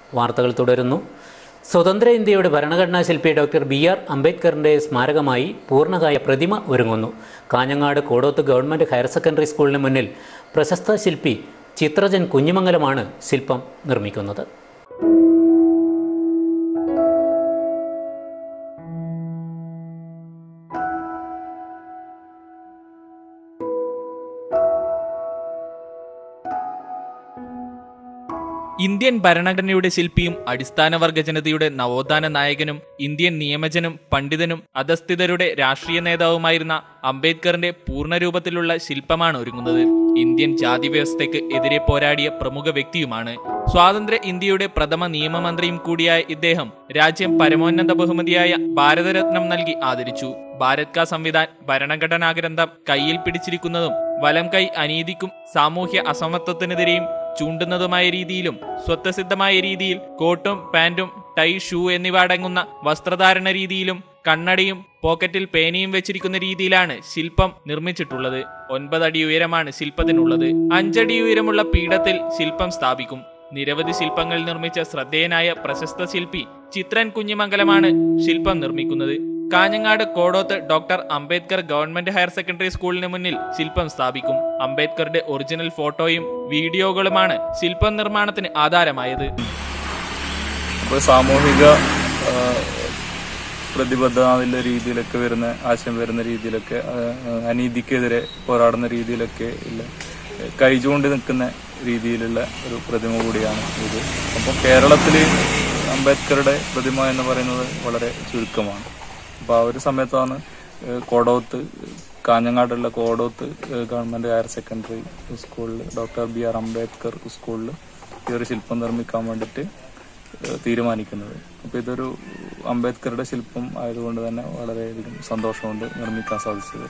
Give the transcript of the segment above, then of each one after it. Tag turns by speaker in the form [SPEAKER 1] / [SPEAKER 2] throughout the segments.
[SPEAKER 1] വാർത്തകൾ തുടരുന്നു സ്വതന്ത്ര ഇന്ത്യയുടെ ഭരണഘടനാ ശില്പി ഡോക്ടർ ബി ആർ അംബേദ്കറിൻ്റെ സ്മാരകമായി പൂർണ്ണകായ പ്രതിമ ഒരുങ്ങുന്നു Kanhangad Kodoth government higher secondary സ്കൂളിന് മുന്നിൽ പ്രശസ്ത ശില്പി ചിത്രജൻ കുഞ്ഞിമംഗലമാണ് ശില്പം നിർമ്മിക്കുന്നത്
[SPEAKER 2] ഇന്ത്യൻ ഭരണഘടനയുടെ ശില്പിയും അടിസ്ഥാനവർഗ ജനതയുടെ നവോത്ഥാന നായകനും ഇന്ത്യൻ നിയമജനും പണ്ഡിതനും അധസ്ഥിതരുടെ രാഷ്ട്രീയ നേതാവുമായിരുന്ന അംബേദ്കറിന്റെ പൂർണ്ണരൂപത്തിലുള്ള ശില്പമാണ് ഒരുങ്ങുന്നത് ഇന്ത്യൻ ജാതി വ്യവസ്ഥയ്ക്ക് എതിരെ പോരാടിയ പ്രമുഖ വ്യക്തിയുമാണ് സ്വാതന്ത്ര്യ ഇന്ത്യയുടെ പ്രഥമ നിയമമന്ത്രിയും കൂടിയായ ഇദ്ദേഹം രാജ്യം പരമോന്നത ബഹുമതിയായ ഭാരതരത്നം നൽകി ആദരിച്ചു ഭാരത് കാ സംവിധാൻ ഭരണഘടനാ ഗ്രന്ഥം കയ്യിൽ പിടിച്ചിരിക്കുന്നതും വലം കൈ അനീതിക്കും സാമൂഹ്യ അസമത്വത്തിനെതിരെയും ചൂണ്ടുന്നതുമായ രീതിയിലും സ്വത്വസിദ്ധമായ രീതിയിൽ കോട്ടും പാന്റും ടൈ ഷൂ എന്നിവ അടങ്ങുന്ന വസ്ത്രധാരണ രീതിയിലും കണ്ണടയും പോക്കറ്റിൽ പേനയും വെച്ചിരിക്കുന്ന രീതിയിലാണ് ശില്പം നിർമ്മിച്ചിട്ടുള്ളത് ഒൻപതടി ഉയരമാണ് ശില്പത്തിനുള്ളത് അഞ്ചടി ഉയരമുള്ള പീഠത്തിൽ ശില്പം സ്ഥാപിക്കും നിരവധി ശില്പങ്ങൾ നിർമ്മിച്ച ശ്രദ്ധേയനായ പ്രശസ്ത ശില്പി ചിത്രൻ കുഞ്ഞിമംഗലമാണ് ശില്പം നിർമ്മിക്കുന്നത് Kanhangad Kodoth doctor Ambedkar government higher secondary സ്കൂളിന് മുന്നിൽ ശില്പം സ്ഥാപിക്കും അംബേദ്കറുടെ ഒറിജിനൽ ഫോട്ടോയും വീഡിയോകളുമാണ് ശില്പം നിർമ്മാണത്തിന് ആധാരമായത്
[SPEAKER 3] അപ്പോൾ സാമൂഹിക ആ, പ്രതിബദ്ധത എന്നുള്ള രീതിയിലൊക്കെ വരുന്ന ആശയം വരുന്ന രീതിയിലൊക്കെ ആ, അനീതിക്കെതിരെ പോരാടുന്ന രീതിയിലൊക്കെ ഇല്ല കൈചൂണ്ടി നിൽക്കുന്ന രീതിയിലുള്ള ഒരു പ്രതിമ കൂടിയാണ് ഇത് അപ്പോൾ കേരളത്തിൽ അംബേദ്കറുടെ പ്രതിമ എന്ന് പറയുന്നത് വളരെ ചുരുക്കമാണ് അപ്പോൾ ആ ഒരു സമയത്താണ് ഏഹ്, കോടോത്ത് കാഞ്ഞങ്ങാടുള്ള കോടോത്ത് ഏഹ്, ഗവൺമെന്റ് ഹയർ സെക്കൻഡറി സ്കൂളിൽ ഡോക്ടർ ബി ആർ അംബേദ്കർ സ്കൂളിൽ ഈ ഒരു ശില്പം നിർമ്മിക്കാൻ വേണ്ടിയിട്ട് ഏഹ്, തീരുമാനിക്കുന്നത് അപ്പോൾ ഇതൊരു അംബേദ്കറുടെ ശില്പം ആയതുകൊണ്ട് തന്നെ വളരെയധികം സന്തോഷമുണ്ട് നിർമ്മിക്കാൻ സാധിച്ചത്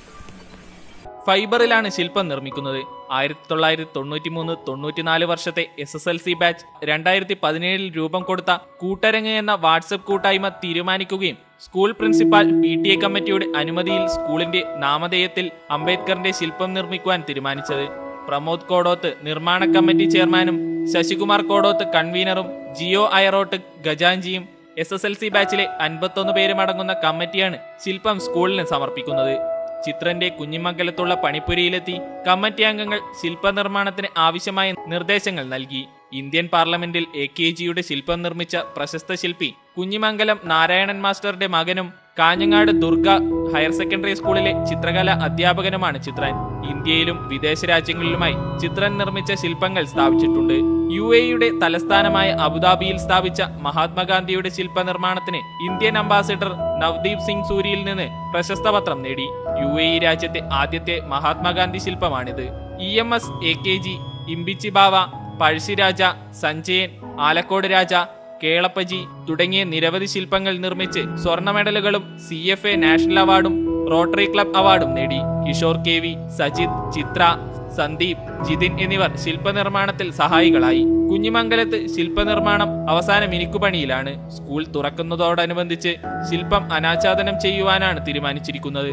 [SPEAKER 2] ഫൈബറിലാണ് ശില്പം നിർമ്മിക്കുന്നത് ആയിരത്തി തൊള്ളായിരത്തി തൊണ്ണൂറ്റി മൂന്ന് തൊണ്ണൂറ്റിനാല് വർഷത്തെ S S L C batch രണ്ടായിരത്തി പതിനേഴിൽ രൂപം കൊടുത്ത കൂട്ടരങ്ങ് എന്ന വാട്സപ്പ് കൂട്ടായ്മ തീരുമാനിക്കുകയും school principal P T A കമ്മിറ്റിയുടെ അനുമതിയിൽ സ്കൂളിന്റെ നാമധേയത്തിൽ അംബേദ്കറിന്റെ ശില്പം നിർമ്മിക്കുവാൻ തീരുമാനിച്ചത് പ്രമോദ് കോടോത്ത് നിർമ്മാണ കമ്മിറ്റി ചെയർമാനും ശശികുമാർ കോടോത്ത് കൺവീനറും ജിയോ അയറോട്ട് ഗജാഞ്ചിയും എസ് എസ് എൽ സി ബാച്ചിലെ അൻപത്തൊന്ന് പേരും അടങ്ങുന്ന കമ്മിറ്റിയാണ് ശില്പം സ്കൂളിന് സമർപ്പിക്കുന്നത് ചിത്രന്റെ കുഞ്ഞിമംഗലത്തുള്ള പണിപ്പുരയിലെത്തി കമ്മിറ്റി അംഗങ്ങൾ ശില്പനിർമ്മാണത്തിന് ആവശ്യമായ നിർദ്ദേശങ്ങൾ നൽകി ഇന്ത്യൻ പാർലമെന്റിൽ എ കെ ജിയുടെ ശില്പം നിർമ്മിച്ച പ്രശസ്ത ശില്പി കുഞ്ഞിമംഗലം നാരായണൻ മാസ്റ്ററുടെ മകനും കാഞ്ഞങ്ങാട് ദുർഗ ഹയർ സെക്കൻഡറി സ്കൂളിലെ ചിത്രകല അധ്യാപകനുമാണ് ചിത്രൻ ഇന്ത്യയിലും വിദേശ രാജ്യങ്ങളിലുമായി ചിത്രൻ നിർമ്മിച്ച ശില്പങ്ങൾ സ്ഥാപിച്ചിട്ടുണ്ട് യു എയുടെ തലസ്ഥാനമായ അബുദാബിയിൽ സ്ഥാപിച്ച മഹാത്മാഗാന്ധിയുടെ ശില്പ നിർമ്മാണത്തിന് ഇന്ത്യൻ അംബാസിഡർ നവദീപ് സിംഗ് സൂരിയിൽ നിന്ന് പ്രശസ്ത പത്രം നേടി യു എ ഇ രാജ്യത്തെ ആദ്യത്തെ മഹാത്മാഗാന്ധി ശില്പമാണിത് E M S A K G Imbichi Bava Pazhassiraja Sanjayan Alakode Raja Kelappaji തുടങ്ങിയ നിരവധി ശില്പങ്ങൾ നിർമ്മിച്ച് സ്വർണ്ണ മെഡലുകളും സി എഫ് എ നാഷണൽ അവാർഡും റോട്ടറി ക്ലബ് അവാർഡും നേടി കിഷോർ കെ വി സജിത് ചിത്ര സന്ദീപ് ജിതിൻ എന്നിവർ ശില്പനിർമ്മാണത്തിൽ സഹായികളായി കുഞ്ഞിമംഗലത്ത് ശില്പനിർമ്മാണം അവസാന മിനുക്കുപണിയിലാണ് സ്കൂൾ തുറക്കുന്നതോടനുബന്ധിച്ച് ശില്പം അനാച്ഛാദനം ചെയ്യുവാനാണ് തീരുമാനിച്ചിരിക്കുന്നത്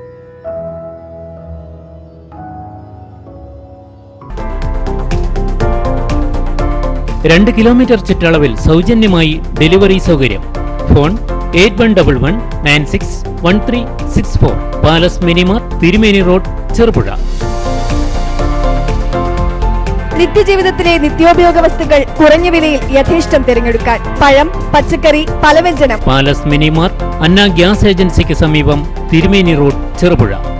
[SPEAKER 1] രണ്ട് കിലോമീറ്റർ ചുറ്റളവിൽ സൗജന്യമായി ഡെലിവറി സൗകര്യം phone eight one double one nine six one three six four palace minimart Thirumeni road Cherupuzha
[SPEAKER 4] നിത്യജീവിതത്തിലെ നിത്യോപയോഗ വസ്തുക്കൾ കുറഞ്ഞ വിലയിൽ യഥേഷ്ടം തിരഞ്ഞെടുക്കാൻ പഴം പച്ചക്കറി പലവ്യഞ്ജനം
[SPEAKER 1] പാലസ് മിനിമാർ അന്ന ഗ്യാസ് ഏജൻസിക്ക് സമീപം തിരുമേനി റോഡ് ചെറുപുഴ